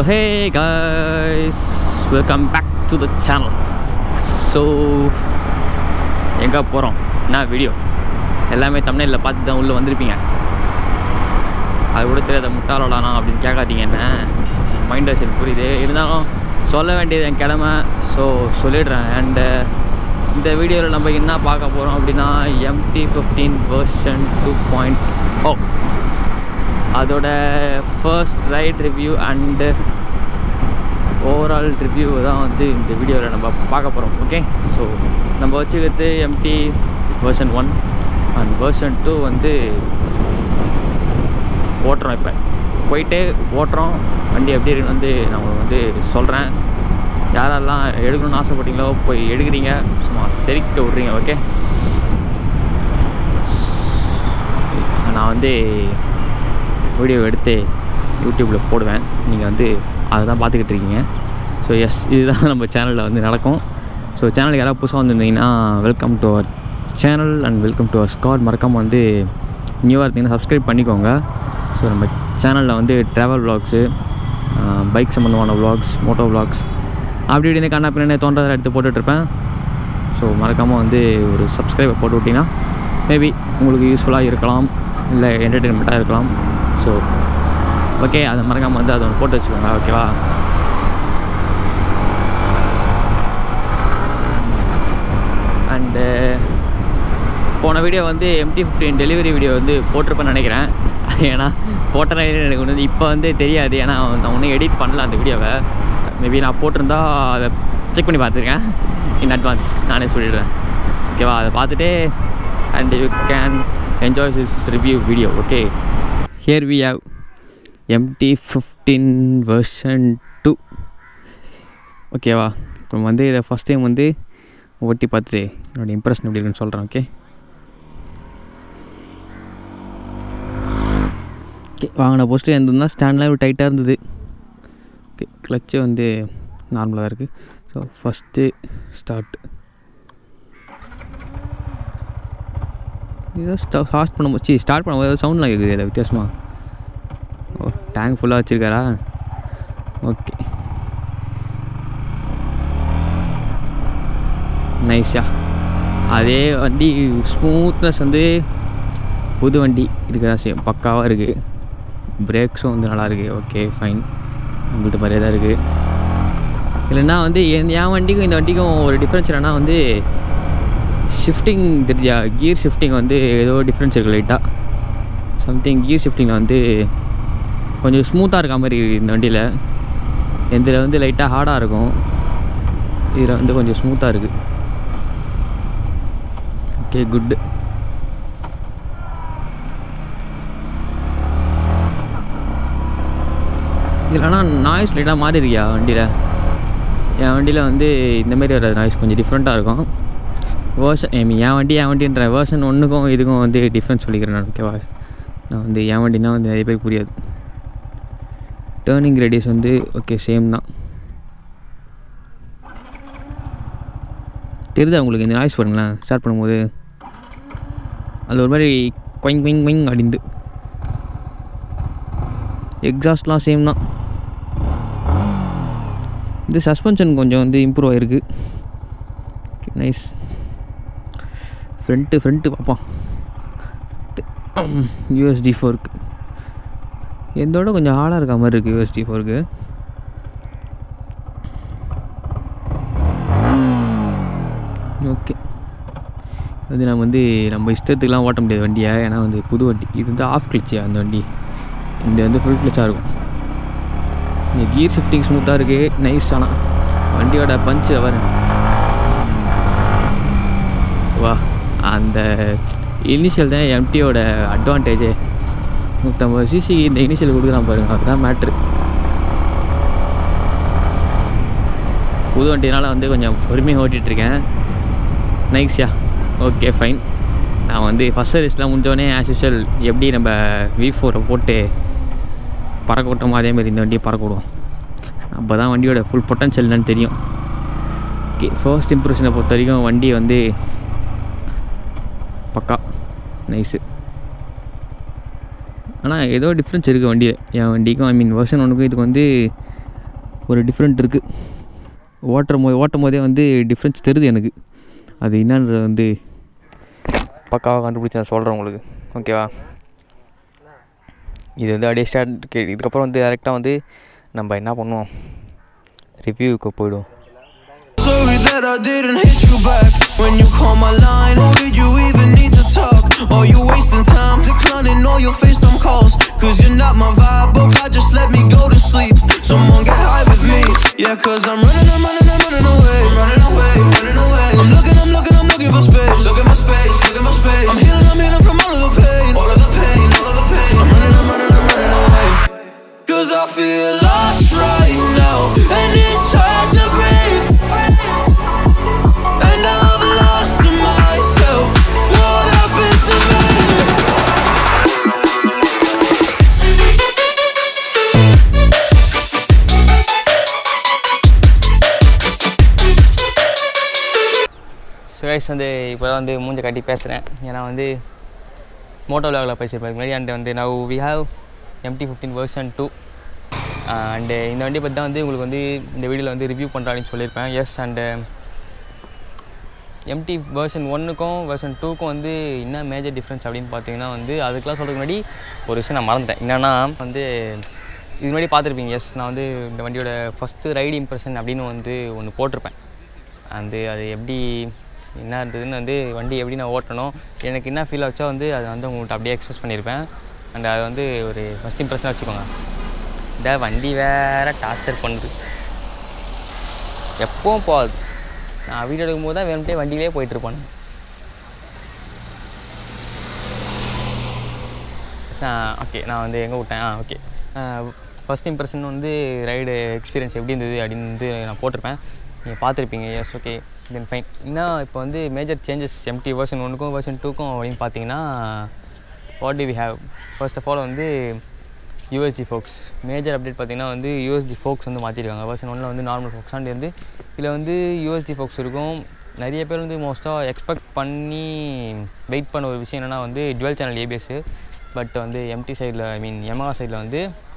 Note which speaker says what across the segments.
Speaker 1: Hey guys welcome back to the channel so எங்கே போகிறோம் என்ன வீடியோ எல்லாமே தமிழில் பார்த்து தான் உள்ளே வந்திருப்பீங்க அது கூட தெரியாத முட்டாளோடானா அப்படின்னு கேட்காதீங்க என்ன மைண்ட் வாஷ் புரியுது இருந்தாலும் சொல்ல வேண்டியது என் கிழமை ஸோ சொல்லிடுறேன் அண்டு இந்த வீடியோவில் நம்ம என்ன பார்க்க போகிறோம் அப்படின்னா MT fifteen version two point O அதோட first ride review and overall review தான் வந்து இந்த வீடியோவில் நம்ம பார்க்க போகிறோம் ஓகே ஸோ நம்ம வச்சுக்கிறது MT version one and version two வந்து ஓட்டுறோம் இப்போ போயிட்டு ஓட்டுறோம் வண்டி எப்படி இருக்குன்னு வந்து நான் உங்களுக்கு வந்து சொல்கிறேன் யாரெல்லாம் எடுக்கணும்னு ஆசைப்பட்டீங்களோ போய் எடுக்கிறீங்க சும்மா தெரிவிக்க விட்றீங்க ஓகே நான் வந்து வீடியோ எடுத்து யூடியூப்பில் போடுவேன் நீங்கள் வந்து அதை தான் பார்த்துக்கிட்டு இருக்கீங்க ஸோ எஸ் இதுதான் நம்ம சேனலில் வந்து நடக்கும் ஸோ சேனலுக்கு யாராவது புதுசாக வந்திருந்தீங்கன்னா welcome to our channel and welcome to our ஸ்காட் மறக்காமல் வந்து நியூவாக இருந்தீங்கன்னா சப்ஸ்கிரைப் பண்ணிக்கோங்க ஸோ நம்ம சேனலில் வந்து ட்ராவல் vlogs பைக் சம்மந்தமான vlogs மோட்டோ vlogs அப்படி இப்படின்னு கண்ணா பின்னாடி தோன்றதை எடுத்து போட்டுட்ருப்பேன் ஸோ மறக்காமல் வந்து ஒரு சப்ஸ்கிரைபை போட்டு விட்டிங்கன்னா மேபி உங்களுக்கு யூஸ்ஃபுல்லாக இருக்கலாம் இல்லை என்டர்டெயின்மெண்ட்டாக இருக்கலாம் ஸோ ஓகே அதை மறக்காமல் வந்து அதை ஒன்று போட்டு வச்சுக்கோங்க ஓகேவா அண்டு போன வீடியோ வந்து எம்டி ஃபிஃப்டின் டெலிவரி வீடியோ வந்து போட்டிருப்பேன்னு நினைக்கிறேன் ஏன்னா போட்டேன்னா எனக்கு வந்து இப்போ வந்து தெரியாது ஏன்னா நான் ஒன்றும் எடிட் பண்ணல அந்த வீடியோவை மேபி நான் போட்டிருந்தா அதை செக் பண்ணி பார்த்துருக்கேன் இன் அட்வான்ஸ் நானே சொல்லிடுறேன் ஓகேவா அதை பார்த்துட்டு and you can enjoy this review video okay here we have MT fifteen version two ஓகேவா இப்போ வந்து இதை ஃபஸ்ட் டைம் வந்து ஓட்டி பார்த்துட்டு என்னோடய இம்ப்ரெஷன் எப்படி இருக்குன்னு சொல்கிறேன் ஓகே ஓகே வாங்கின போஸ்ட்டு இருந்ததுன்னா ஸ்டாண்ட்லாம் டைட்டாக இருந்தது ஓகே கிளச்சு வந்து நார்மலாக இருக்குது ஸோ ஃபஸ்ட்டு ஸ்டார்ட் ஏதோ ஸ்டா ஃபாஸ்ட் பண்ணும்போது சி ஸ்டார்ட் பண்ணும்போது ஏதோ சவுண்ட்லாம் கேட்குது இதில் வித்தியாசமாக ஓ டேங்க் ஃபுல்லாக வச்சுருக்காரா ஓகே நைஸா அதே வண்டி ஸ்மூத்னஸ் வந்து புது வண்டி இருக்கதா செய்யும் பக்காவாக இருக்குது பிரேக்ஸும் வந்து நல்லா இருக்குது ஓகே ஃபைன் உங்கள்கிட்ட மாதிரியே தான் இருக்குது இல்லைன்னா வந்து என் என் வண்டிக்கும் இந்த வண்டிக்கும் ஒரு டிஃப்ரென்ஸ் என்னன்னா வந்து ஷிஃப்டிங் தெரியா கியர் ஷிஃப்டிங் வந்து ஏதோ டிஃப்ரென்ஸ் இருக்குது லைட்டாக சம்திங் கியர் ஷிஃப்டிங்கில் வந்து கொஞ்சம் ஸ்மூத்தாக இருக்க மாதிரி இருக்குது இந்த வண்டியில் இதில் வந்து லைட்டாக ஹார்டாக இருக்கும் இதில் வந்து கொஞ்சம் ஸ்மூத்தாக இருக்குது ஓகே குட்டு இதில் ஆனால் நாய்ஸ் லைட்டாக மாறி இருக்கியா வண்டியில் என் வண்டியில் வந்து இந்தமாரி வர நாய்ஸ் கொஞ்சம் டிஃப்ரெண்ட்டாக இருக்கும் வேர்ஷன் ஐ மீன் என் வண்டி என் வண்டின்ற வேர்ஷன் ஒன்றுக்கும் இதுக்கும் வந்து டிஃப்ரென்ஸ் சொல்லிக்கிறேன் நான் ஓகேவா நான் வந்து என் வண்டினா வந்து நிறைய பேருக்கு புரியாது டேர்னிங் ரேடியஸ் வந்து ஓகே சேம் தான் தெரியுதா உங்களுக்கு இந்த நாய்ஸ் பாருங்களேன் ஸ்டார்ட் பண்ணும்போது அது ஒரு மாதிரி கொயிங் கொயிங் கொயிங் அப்படிந்து எக்ஸாஸ்ட்லாம் சேம் தான் இது சஸ்பென்ஷன் கொஞ்சம் வந்து இம்ப்ரூவ் ஆகிருக்கு நைஸ் ஃப்ரண்ட்டு ஃப்ரண்ட்டு பார்ப்போம் யூஎஸ்டி ஃபோருக்கு எந்தோட கொஞ்சம் ஹார்டாக இருக்க மாதிரி இருக்குது யூஎஸ்டி ஃபோருக்கு ஓகே அது நம்ம வந்து நம்ம இஷ்டத்துக்குலாம் ஓட்ட முடியாது வண்டியை ஏன்னா வந்து புது வண்டி இது வந்து ஆஃப் கிளச்சு அந்த வண்டி இந்த வந்து ஃபுல் கிளச்சாக இருக்கும் இந்த கியர் ஷிஃப்டிங் ஸ்மூத்தாக இருக்குது நைஸ் ஆனால் வண்டியோட பஞ்சு வர வா அந்த இனிஷியல் தான் எம்டியோட அட்வான்டேஜே நூற்றம்பது சிசி இந்த இனிஷியல் கொடுக்குறான் பாருங்க அதுதான் மேட்ரு புது வண்டினால வந்து கொஞ்சம் பொறுமையாக ஓட்டிகிட்ருக்கேன் நைக்ஸ்யா ஓகே ஃபைன் நான் வந்து ஃபஸ்ட் சர்வீஸ்லாம் முடிஞ்சோடனே ஆஸ் யூஷுவல் எப்படி நம்ம வி ஃபோரை போட்டு பறக்க விட்டோமோ அதேமாதிரி இந்த வண்டியை பறக்க விடுவோம் அப்போ தான் வண்டியோட ஃபுல் பொட்டன்ஷியல் என்னன்னு தெரியும் ஓகே ஃபர்ஸ்ட் இம்ப்ரெஷனை பொறுத்த வரைக்கும் வண்டி வந்து பக்கா நைஸு ஆனால் ஏதோ டிஃப்ரென்ஸ் இருக்குது வண்டியில் என் வண்டிக்கும் ஐ மீன் வெர்ஷன் ஒன்றுக்கும் இதுக்கு வந்து ஒரு டிஃப்ரெண்ட் இருக்குது ஓட்டுற போது ஓட்டும் போதே வந்து டிஃப்ரென்ஸ் தெரியுது எனக்கு அது என்னன்றது வந்து பக்காவாக கண்டுபிடிச்சி நான் சொல்கிறேன் உங்களுக்கு ஓகேவா இது வந்து அப்படியே ஸ்டார்ட் இதுக்கப்புறம் வந்து டேரெக்டாக வந்து நம்ம என்ன பண்ணுவோம் ரிவ்யூவுக்கு போயிடுவோம்
Speaker 2: Sorry that I didn't hit you back when you called my line. Or did you even need to talk? Are you wasting time declining all your FaceTime calls? Cause you're not my vibe, but God just let me go to sleep. Someone get high with me. Yeah, cause I'm running, I'm running, I'm running away. Running away, running away. I'm looking, I'm looking, I'm looking for space. Looking for space, looking for space. I'm healing, I'm healing from all of the pain. All of the pain, all of the pain. I'm running, I'm running, I'm running away. Cause I feel lost right now. And it's hard to breathe. And I've lost myself. What happened to me?
Speaker 1: Suresh வந்து இப்போ தான் வந்து மூஞ்ச கட்டி பேசுகிறேன் ஏன்னா வந்து Moto விலாகில் பேசியிருப்பேன் முன்னாடி அண்ட் வந்து now we have MT fifteen version two and இந்த வண்டியை பற்றி தான் வந்து உங்களுக்கு வந்து இந்த வீடியோவில் வந்து ரிவ்யூ பண்ணுறான்னு சொல்லியிருப்பேன் எஸ் அண்டு எம்டி வெர்ஷன் ஒன்றுக்கும் வெர்ஷன் டூக்கும் வந்து என்ன மேஜர் டிஃப்ரென்ஸ் அப்படின்னு பார்த்தீங்கன்னா வந்து அதுக்கெலாம் சொல்கிறதுக்கு முன்னாடி ஒரு விஷயம் நான் மறந்துட்டேன் என்னென்னா வந்து இது முன்னாடி பார்த்துருப்பீங்க எஸ் நான் வந்து இந்த வண்டியோட ஃபஸ்ட்டு ரைடு இம்ப்ரெஷன் அப்படின்னு வந்து ஒன்று போட்டிருப்பேன் வந்து அது எப்படி என்ன இருந்ததுன்னு வந்து வண்டி எப்படி நான் ஓட்டணும் எனக்கு என்ன ஃபீல் ஆச்சோ வந்து அதை வந்து உங்கள்கிட்ட அப்படியே எக்ஸ்பிரஸ் பண்ணியிருப்பேன் அண்ட் அது வந்து ஒரு ஃபஸ்ட் இம்ப்ரெஷனாக வச்சுக்கோங்க இந்த வண்டி வேற டார்ச்சர் பண்ணுது எப்பவும் போகாது நான் வீடியோ எடுக்கும்போது தான் வேணும்ட்டே வண்டியிலே போயிட்டுருப்பானு ஓகே நான் வந்து எங்கே விட்டேன் ஆ ஓகே ஃபஸ்ட் இம்ப்ரெஷன் வந்து ரைடு எக்ஸ்பீரியன்ஸ் எப்படி இருந்தது அப்படின்னு வந்து நான் போட்டிருப்பேன் நீங்கள் பார்த்துருப்பீங்க எஸ் ஓகே தென் ஃபைன் இன்னும் இப்போ வந்து மேஜர் சேஞ்சஸ் எம்டி வெர்ஷன் ஒன்றுக்கும் வெர்ஷன் டூக்கும் அப்படின்னு பார்த்தீங்கன்னா what do we have first of all வந்து யூஎஸ்டி ஃபோக்ஸ் மேஜர் அப்டேட் பார்த்தீங்கன்னா வந்து யூஎஸ்டி ஃபோக்ஸ் வந்து மாற்றிருக்காங்க வெர்ஷன் ஒன்றில் வந்து நார்மல் ஃபோக்ஸ் அண்ட் வந்து இதில் வந்து யூஎஸ்டி ஃபோக்ஸ் இருக்கும் நிறைய பேர் வந்து மோஸ்ட்டாக எக்ஸ்பெக்ட் பண்ணி வெயிட் பண்ண ஒரு விஷயம் என்னென்னா வந்து டுவெல் சேனல் ஏபிஎஸ்ஸு பட் வந்து எம்டி சைடில் ஐ மீன் எமகா சைடில் வந்து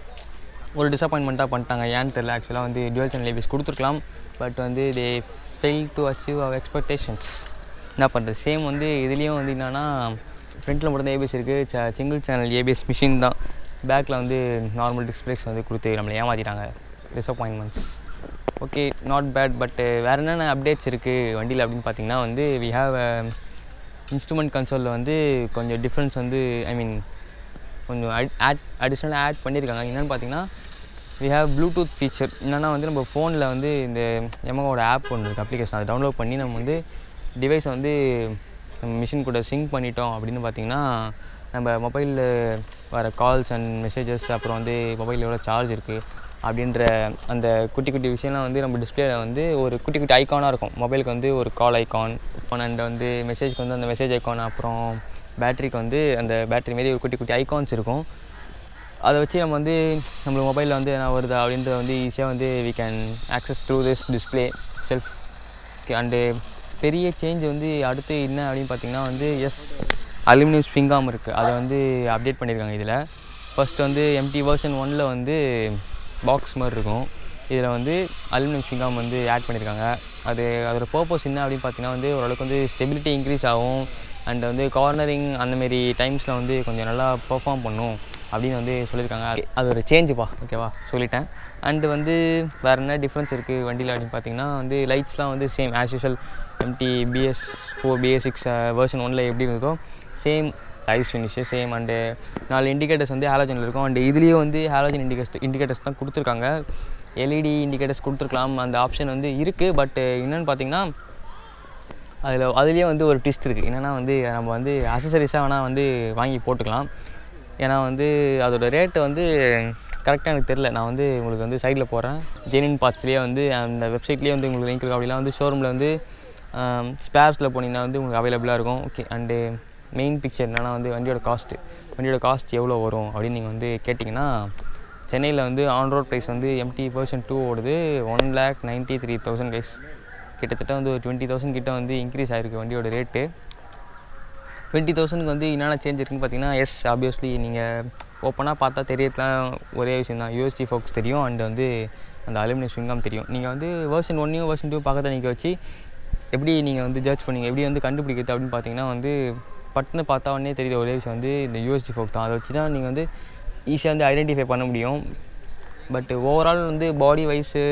Speaker 1: ஒரு டிசப்பாயின்மெண்ட்டாக பண்ணிட்டாங்க ஏன்னு தெரில ஆக்சுவலாக வந்து டுவெல் சேனல் ஏபிஎஸ் கொடுத்துருக்கலாம் பட் வந்து they fail to achieve our expectations என்ன பண்ணுறது சேம் வந்து இதுலேயும் வந்து என்னென்னா ஃப்ரண்ட்டில் மட்டும் தான் ஏபிஎஸ் இருக்குது ச சிங்கிள் சேனல் ஏபிஎஸ் மிஷின் தான் பேக்கில் வந்து நார்மல் டிஸ்பிளேஸ் வந்து கொடுத்து நம்மளை ஏமாற்றிட்டாங்க disappointments okay not bad but வேறு என்னென்ன அப்டேட்ஸ் இருக்குது வண்டியில் அப்படின்னு பார்த்தீங்கன்னா வந்து வி ஹாவ் இன்ஸ்ட்ருமெண்ட் கன்சோலில் வந்து கொஞ்சம் டிஃப்ரென்ஸ் வந்து ஐ மீன் கொஞ்சம் ஆட் அடிஷ்னலாக ஆட் பண்ணியிருக்காங்க என்னென்னு பார்த்தீங்கன்னா வி ஹேவ் ப்ளூடூத் ஃபீச்சர் என்னென்னா வந்து நம்ம ஃபோனில் வந்து இந்த எமகோட ஆப் ஒன்று இருக்குது அப்ளிகேஷன் அதை டவுன்லோட் பண்ணி நம்ம வந்து டிவைஸை வந்து நம்ம மிஷின் கூட சிங்க் பண்ணிட்டோம் அப்படின்னு பார்த்தீங்கன்னா நம்ம மொபைலில் வர கால்ஸ் அண்ட் மெசேஜஸ் அப்புறம் வந்து மொபைலில் எவ்வளோ சார்ஜ் இருக்குது அப்படின்ற அந்த குட்டி குட்டி விஷயம்லாம் வந்து நம்ம டிஸ்பிளேல வந்து ஒரு குட்டி குட்டி ஐக்கானாக இருக்கும் மொபைலுக்கு வந்து ஒரு கால் ஐக்கான் அண்ட் வந்து மெசேஜ்க்கு வந்து அந்த மெசேஜ் ஐக்கான் அப்புறம் பேட்டரிக்கு வந்து அந்த பேட்டரி மாரி ஒரு குட்டி குட்டி ஐகான்ஸ் இருக்கும் அதை வச்சு நம்ம வந்து நம்மளுக்கு மொபைலில் வந்து என்ன வருதா அப்படின்றத வந்து ஈஸியாக வந்து we can access through this display self and பெரிய சேஞ்ச் வந்து அடுத்து என்ன அப்படின்னு பார்த்தீங்கன்னா வந்து எஸ் அலுமினியம் ஸ்பிங்காம் இருக்குது அதை வந்து அப்டேட் பண்ணியிருக்காங்க இதில் ஃபர்ஸ்ட் வந்து எம்டி வெர்ஷன் ஒனில் வந்து பாக்ஸ் மாதிரி இருக்கும் இதில் வந்து அலுமினியம் ஸ்பிங்காம் வந்து ஆட் பண்ணியிருக்காங்க அது அதோட பர்பஸ் என்ன அப்படின்னு பார்த்தீங்கன்னா வந்து ஓரளவுக்கு வந்து ஸ்டெபிலிட்டி இன்க்ரீஸ் ஆகும் அண்ட் வந்து கார்னரிங் அந்தமாரி டைம்ஸில் வந்து கொஞ்சம் நல்லா பெர்ஃபார்ம் பண்ணும் அப்படின்னு வந்து சொல்லியிருக்காங்க அது ஒரு சேஞ்சுப்பா ஓகேவா சொல்லிட்டேன் அண்டு வந்து வேறு என்ன டிஃப்ரென்ஸ் இருக்குது வண்டியில் அப்படின்னு பார்த்தீங்கன்னா வந்து லைட்ஸ்லாம் வந்து same as usual MT BS four BS six version ஒனில் எப்படி இருந்ததோ same ice finish same and நாலு இண்டிகேட்டர்ஸ் வந்து ஹாலோஜனில் இருக்கும் அண்ட் இதுலேயும் வந்து ஹாலோஜன் இண்டிகேட்டர்ஸ் இண்டிகேட்டர்ஸ் தான் கொடுத்துருக்காங்க எல்இடி இண்டிகேட்டர்ஸ் கொடுத்துருக்கலாம் அந்த ஆப்ஷன் வந்து இருக்குது பட் என்னென்னு பார்த்தீங்கன்னா அதில் அதுலேயே வந்து ஒரு ட்விஸ்ட் இருக்குது என்னென்னா வந்து நம்ம வந்து அசசரிஸாக வேணால் வந்து வாங்கி போட்டுக்கலாம் ஏன்னா வந்து அதோட ரேட்டு வந்து கரெக்டாக எனக்கு தெரில நான் வந்து உங்களுக்கு வந்து சைடில் போகிறேன் ஜெனின் பார்ட்ஸ்லேயே வந்து அந்த வெப்சைட்லேயே வந்து உங்களுக்கு லிங்க் இருக்குது அப்படிலாம் வந்து ஷோரூமில் வந்து ஸ்பேர்ஸில் போனீங்கன்னா வந்து உங்களுக்கு அவைலபிளாக இருக்கும் ஓகே அண்டு மெயின் பிக்சர் என்னென்னா வந்து வண்டியோட காஸ்ட்டு வண்டியோட காஸ்ட் எவ்வளோ வரும் அப்படின்னு நீங்கள் வந்து கேட்டிங்கன்னா சென்னையில் வந்து ஆன் ரோட் ப்ரைஸ் வந்து எம்டி வெர்ஷன் டூ ஓடுது one lakh ninety three thousand guys கிட்டத்தட்ட வந்து ஒரு டுவெண்ட்டி தௌசண்ட் கிட்ட வந்து இன்க்ரீஸ் ஆகிருக்கு வண்டியோட ரேட்டு
Speaker 3: டுவெண்ட்டி தௌசண்ட்க்கு வந்து என்னென்ன சேஞ்ச் இருக்குன்னு பார்த்தீங்கன்னா எஸ் ஆப்வியஸ்லி நீங்கள் ஓப்பனாக பார்த்தா தெரியறதுலாம் ஒரே விஷயம் தான் யூஎஸ்டி ஃபோக்ஸ் தெரியும் அண்ட் வந்து அந்த அலுமினியம் ஸ்விங்காம் தெரியும் நீங்கள் வந்து வேர்ஷன் ஒன்னையும் வேர்ஷன் டூ பக்கத்தில் நிற்க வச்சு எப்படி நீங்கள் வந்து ஜட்ஜ் பண்ணீங்க எப்படி வந்து கண்டுபிடிக்கிறது அப்படின்னு பார்த்தீங்கன்னா வந்து பட்டுன்னு பார்த்தா உடனே தெரியுற ஒரே விஷயம் வந்து இந்த யூஎஸ்டி ஃபோக் தான் அதை வச்சு தான் நீங்கள் வந்து ஈஸியாக வந்து ஐடென்டிஃபை பண்ண முடியும் பட் ஓவரால் வந்து பாடி வைஸு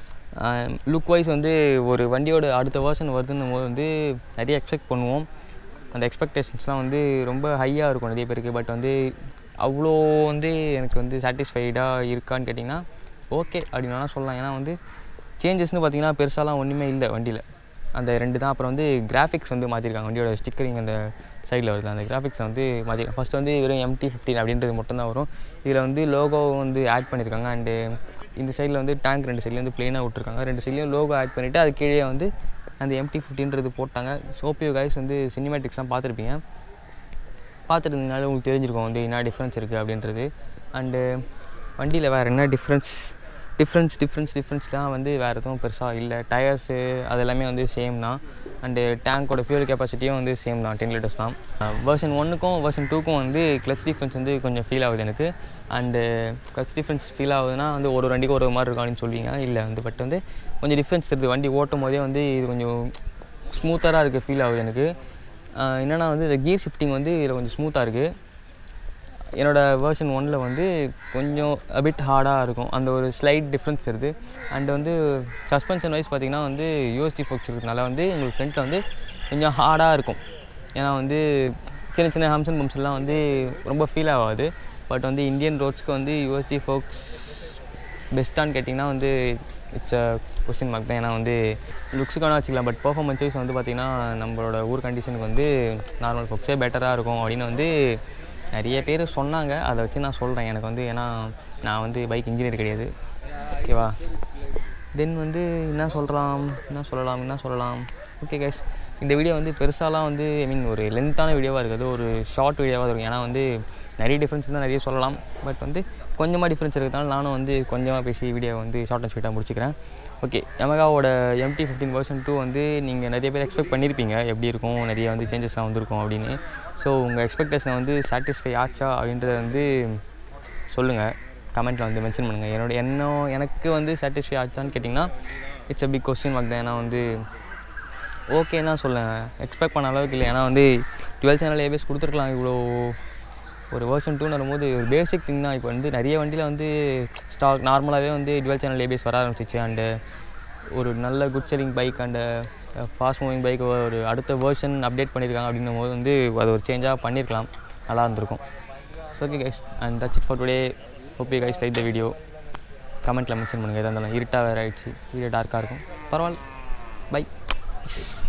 Speaker 3: லுக் வைஸ் வந்து ஒரு வண்டியோட அடுத்த வேர்ஷன் வருதுன்னும் போது வந்து நிறைய எக்ஸ்பெக்ட் பண்ணுவோம் அந்த எக்ஸ்பெக்டேஷன்ஸ்லாம் வந்து ரொம்ப ஹையாக இருக்கும் நிறைய பேருக்கு பட் வந்து அவ்வளோ வந்து எனக்கு வந்து சாட்டிஸ்ஃபைடாக இருக்கான்னு கேட்டிங்கன்னா ஓகே அப்படின்னு வேணால் சொல்லலாம் ஏன்னா வந்து சேஞ்சஸ்னு பார்த்தீங்கன்னா பெருசாலாம் ஒன்றுமே இல்லை வண்டியில் அந்த ரெண்டு தான் அப்புறம் வந்து கிராஃபிக்ஸ் வந்து மாற்றிருக்காங்க வண்டியோட ஸ்டிக்கரிங் அந்த சைடில் வருது அந்த கிராஃபிக்ஸ் வந்து மாற்றிருக்காங்க ஃபஸ்ட்டு வந்து வெறும் எம்டி ஃபிஃப்டின் அப்படின்றது மட்டும்தான் வரும் இதில் வந்து லோகோ வந்து ஆட் பண்ணியிருக்காங்க அண்டு இந்த சைடில் வந்து டேங்க் ரெண்டு சைட்லேயும் வந்து ப்ளெயினாக விட்ருக்காங்க ரெண்டு சைட்லேயும் லோகோ ஆட் பண்ணிவிட்டு அது கீழே வந்து அந்த எம்டி ஃபிஃப்டின்றது போட்டாங்க சோப்பியோ கைஸ் வந்து சினிமேட்டிக்ஸ்லாம் பார்த்துருப்பீங்க பார்த்துருந்ததுனால உங்களுக்கு தெரிஞ்சிருக்கும் வந்து என்ன டிஃப்ரென்ஸ் இருக்குது அப்படின்றது அண்டு வண்டியில் வேறு என்ன டிஃப்ரென்ஸ் டிஃப்ரென்ஸ் டிஃப்ரென்ஸ் டிஃப்ரென்ஸ்லாம் வந்து வேறு எதுவும் பெருசாக இல்லை டயர்ஸு அது எல்லாமே வந்து சேம் தான் அண்டு டேங்கோட ஃபியூல் கெப்பாசிட்டியும் வந்து சேம் தான் டென் லிட்டர்ஸ் தான் வேர்ஷன் ஒன்றுக்கும் வேர்ஷன் டூக்கும் வந்து கிளச் டிஃப்ரென்ஸ் வந்து கொஞ்சம் ஃபீல் ஆகுது எனக்கு அண்டு கிளச் டிஃப்ரென்ஸ் ஃபீல் ஆகுதுன்னா வந்து ஒரு ஒரு வண்டிக்கு ஒரு ஒரு மாதிரி இருக்கும் அப்படின்னு சொல்லுவீங்க இல்லை வந்து பட் வந்து கொஞ்சம் டிஃப்ரென்ஸ் இருக்குது வண்டி ஓட்டும் போதே வந்து இது கொஞ்சம் ஸ்மூத்தராக இருக்குது ஃபீல் ஆகுது எனக்கு ஆஹ் என்னன்னா வந்து இந்த கீர் ஷிஃப்டிங் வந்து இதில் கொஞ்சம் ஸ்மூத்தாக இருக்குது என்னோடய வேர்ஷன் ஒனில் வந்து கொஞ்சம் அபிட் ஹார்டாக இருக்கும் அந்த ஒரு ஸ்லைட் டிஃப்ரென்ஸ் இருக்குது அண்ட் வந்து சஸ்பென்ஷன் வைஸ் பார்த்திங்கன்னா வந்து யூஎஸ்டி ஃபோக்ஸ் இருக்கிறதுனால வந்து உங்களுக்கு ஃப்ரண்ட்டில் வந்து கொஞ்சம் ஹார்டாக இருக்கும் ஏன்னா வந்து சின்ன சின்ன ஹம்ஸ் அண்ட் பம்ப்ஸ்லாம் வந்து ரொம்ப ஃபீல் ஆகாது பட் வந்து இந்தியன் ரோட்ஸ்க்கு வந்து யூஎஸ்டி ஃபோக்ஸ் பெஸ்ட்டான்னு கேட்டிங்கன்னா வந்து இட்ஸ் அ கொஸ்டின் மார்க் தான் ஏன்னா வந்து லுக்ஸுக்கான வச்சுக்கலாம் பட் பர்ஃபார்மன்ஸ் வைஸ் வந்து பார்த்திங்கன்னா நம்மளோட ஊர் கண்டிஷனுக்கு வந்து நார்மல் ஃபோக்ஸே பெட்டராக இருக்கும் அப்படின்னு வந்து நிறைய பேர் சொன்னாங்க அதை வச்சு நான் சொல்கிறேன் எனக்கு வந்து ஏன்னா நான் வந்து பைக் இன்ஜினியர் கிடையாது ஓகேவா தென் வந்து என்ன சொல்லலாம் என்ன சொல்லலாம் என்ன சொல்லலாம் ஓகே கைஸ் இந்த வீடியோ வந்து பெருசாலாம் வந்து ஐ மீன் ஒரு லென்த்தான வீடியோவாக இருக்காது ஒரு ஷார்ட் வீடியோவாக இருக்கும் ஏன்னா வந்து நிறைய டிஃப்ரென்ஸ் தான் நிறைய சொல்லலாம் பட் வந்து கொஞ்சமாக டிஃப்ரென்ஸ் இருக்கிறதுனால நானும் வந்து கொஞ்சமாக பேசி வீடியோ வந்து ஷார்ட் அண்ட் ஸ்வீட்டாக முடிச்சுக்கிறேன் ஓகே எமகாவோட எம்டி ஃபிஃப்டீன் பர்சன்ட் டூ வந்து நீங்கள் நிறைய பேர் எக்ஸ்பெக்ட் பண்ணியிருப்பீங்க எப்படி இருக்கும் நிறைய வந்து சேஞ்சஸ்லாம் வந்திருக்கும் அப்படின்னு ஸோ உங்கள் எக்ஸ்பெக்டேஷனை வந்து சாட்டிஸ்ஃபை ஆச்சா அப்படின்றத வந்து சொல்லுங்கள் கமெண்ட்டில் வந்து மென்ஷன் பண்ணுங்கள் என்னோட எண்ணம் எனக்கு வந்து சாட்டிஸ்ஃபை ஆச்சான்னு கேட்டிங்கன்னா it's a big question mark தான் ஏன்னா வந்து ஓகேன்னு தான் சொல்லேன் எக்ஸ்பெக்ட் பண்ண அளவுக்கு இல்லை ஏன்னா வந்து டுவெல் சேனல் ஏபிஎஸ் கொடுத்துருக்கலாம் இவ்வளோ ஒரு வேர்ஷன் டூன்னு வரும்போது ஒரு பேசிக் திங் தான் இப்போ வந்து நிறைய வண்டியில் வந்து ஸ்டாக் நார்மலாகவே வந்து டுவெல் சேனல் ஏபிஎஸ் வர ஆரம்பிச்சிச்சு அண்டு ஒரு நல்ல good selling bike and fast moving bike ஒரு அடுத்த வேர்ஷன் அப்டேட் பண்ணியிருக்காங்க அப்படின்னும் போது வந்து அது ஒரு சேஞ்சாக பண்ணியிருக்கலாம் நல்லா இருந்திருக்கும் so okay guys and that's it for today okay guys like the video கமெண்ட்டில் மென்ஷன் பண்ணுங்கள் எதாக இருந்தாலும் இருட்டாக வேறு ஆயிடுச்சு வீடியோ டார்க்காக இருக்கும் பரவாயில்ல பை